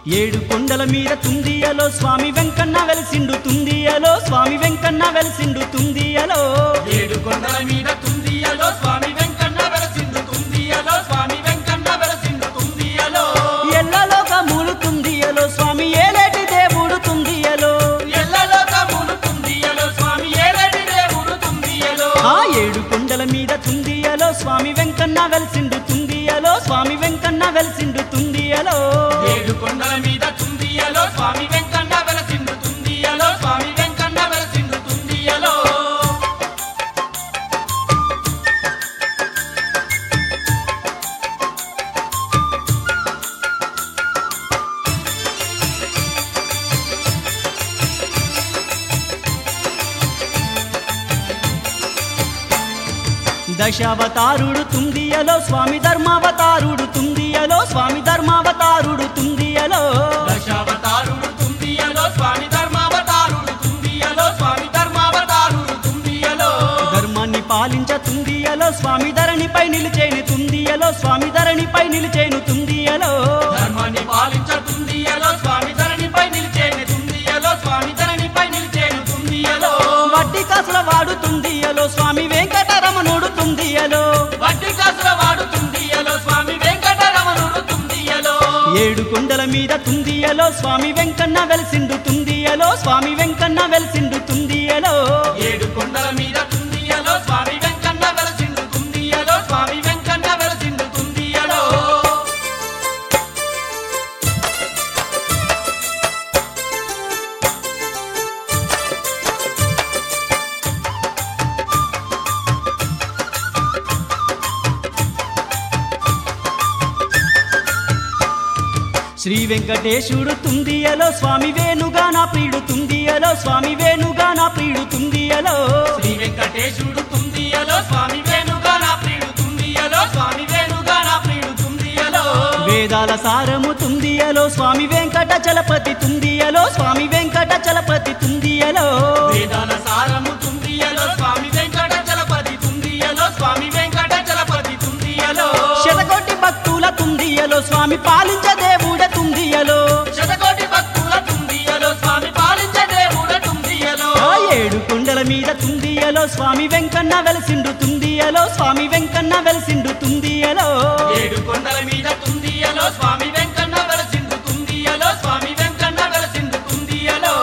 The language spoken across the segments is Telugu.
ఏడు కొండల మీద తుందియలో స్వామి వెంకన్న వెలసిండు తుందియలో స్వామి వెంకన్న వెలసిండు తుందియలో ఏడు కొండల మీద తుందియలో స్వామి వెంకన్న వెలసిండు తుందియలో స్వామి వెంకన్న వెలసిండు తుందియలో ఎల్లలో కమూలు తుందియలో స్వామి ఏలేటి దేవుడు తుందియలో ఎల్లలో కబూలు తుందియలో స్వామి ఏలటి దేవుడు తుందియలో ఆ ఏడు కొండల మీద తుందియలో స్వామి వెంకన్న వెలసిండు తుందియలో స్వామి వెంకన్న వెలసిండు తుందియలో ఏడు కొండల మీద తుందియలో స్వామి వెంకన్న వెలసిండు తుందియలో స్వామి వెంకన్న వెలసిండు తుందియలో దశావతారుడు తుందియలో స్వామి ధర్మావతారుడు తుందియలో స్వామి ధర్మావతారుడు తుందియలో దశావతారుడు తుందియలో స్వామి ధర్మావతారుడు తుందియలో స్వామి ధర్మావతారుడు తుందియలో ధర్మాన్ని పాలించ తుందియలో స్వామి ధరణిపై నిలిచేను తుందియలో స్వామి ధరణిపై నిలిచేను తుందియలో ధర్మాన్ని పాలించ తుందియలో స్వామి ధరణిపై నిలిచేను తుందియలో స్వామి ధరణిపై నిలిచేను తుందియలో వడ్డీ కాసుల వాడు తుందియలో స్వామి వెంకటరమణుడు తుందియలో వడ్డీ కాసుల వాడు తుందియలో స్వామి వెంకటరమణుడు తుందియలో ఏడు కొండల మీద తుందియలో స్వామి వెంకన్న వెలసిండు తుందియలో స్వామి వెంకన్న వెలసిండు తుందియలో ఏడు కొండల మీద తుందియలో స్వామి వెంకన్న వెలసిండు తుందియలో స్వామి వెంకన్న వెలసిండు తుందియలో శ్రీ వెంకటేశుడు తుందియలో స్వామి వేణుగా నా ప్రియుడు తుందియలో స్వామి వేణుగా నా ప్రియుడు తుందియలో శ్రీ వెంకటేశుడు తుందియలో స్వామి వేణుగా నా ప్రియుడు తుందియలో స్వామి వేణుగా నా ప్రియుడు తుందియలో వేదాల సారము తుందియలో స్వామి వెంకట చలపతి తుందియలో స్వామి వెంకట చలపతి తుందియలో వేదాల సారము తుందియలో స్వామి వెంకట చలపతి తుందియలో స్వామి వెంకట చలపతి తుందియలో శతకోటి భక్తుల తుందియలో స్వామి పాలించ దేవుడ తుందియలో శతకోటి భక్తుల తుందియలో స్వామి పాలించ దేవుడ తుందియలో ఆ ఏడు కొండల మీద తుందియలో స్వామి వెంకన్న వెలసిండు తుందియలో స్వామి వెంకన్న వెలసిండు తుందియలో ఏడు కొండల మీద తుందియలో స్వామి వెంకన్న వెలసిండు తుందియలో స్వామి వెంకన్న వెలసిండు తుందియలో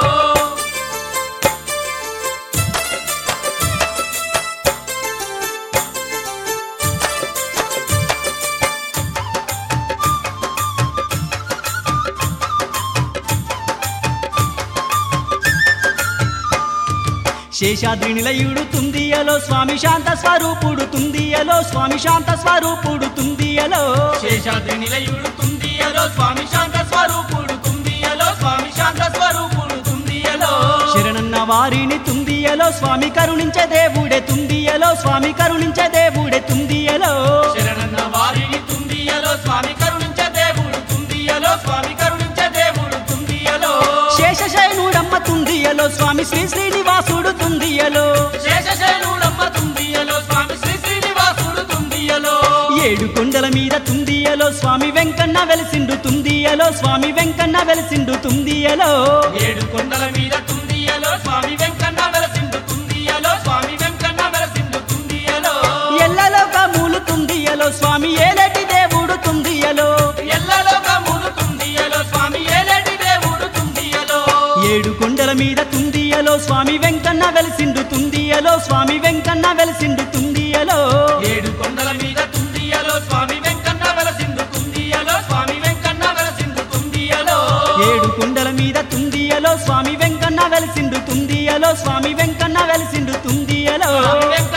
శేషాద్రి నిలయుడు తుందియలో స్వామి శాంత స్వరూపుడు తుందియలో స్వామి శాంత స్వరూపుడు తుందియలో శేషాద్రి నిలయుడు తుందియలో స్వామి శాంత స్వరూపుడు తుందియలో స్వామి శాంత స్వరూపుడు తుందియలో శరణన్న వారిని తుందియలో స్వామి కరుణించే దేవుడే తుందియలో స్వామి కరుణించే దేవుడే తుందియలో శరణన్న వారిని తుందియలో స్వామి కరుణించ దేవుడు తుందియలో స్వామి కరుణించ దేవుడు తుందియలో శేషశైనుడమ్మ తుందియలో స్వామి శ్రీ శ్రీనివాసుడు తుందియలో శేషశైనుడమ్మ తుందియలో స్వామి శ్రీ శ్రీనివాసుడు తుందియలో ఏడు కొండల మీద తుందియలో స్వామి వెంకన్న వెలసిండు తుందియలో స్వామి వెంకన్న వెలసిండు తుందియలో ఏడు కొండల మీద తుందియలో స్వామి వెంకన్న వెలసిండు తుందియలో స్వామి వెంకన్న వెలసిండు తుందియలో ఎల్లలో కమూలు తుందియలో స్వామి ఏలేటి దేవుడు తుందియలో ఎల్లలో కమ్ములు తుందియలో స్వామి ఏలేటి దేవుడు తుందియలో ఏడు కొండల మీద తుందియలో స్వామి వెంకన్న వెలసిండు తుందియలో స్వామి వెంకన్న వెలసిండు తుందియలో ఏడు కొండల మీద తుందియలో స్వామి వెంకన్న వెలసిండు తుందియలో స్వామి వెంకన్న వెలసిండు తుందియలో ఏడు కొండల మీద తుందియలో స్వామి వెంకన్న వెలసిండు తుందియలో స్వామి వెంకన్న వెలసిండు తుందియలో స్వామి వెంకన్న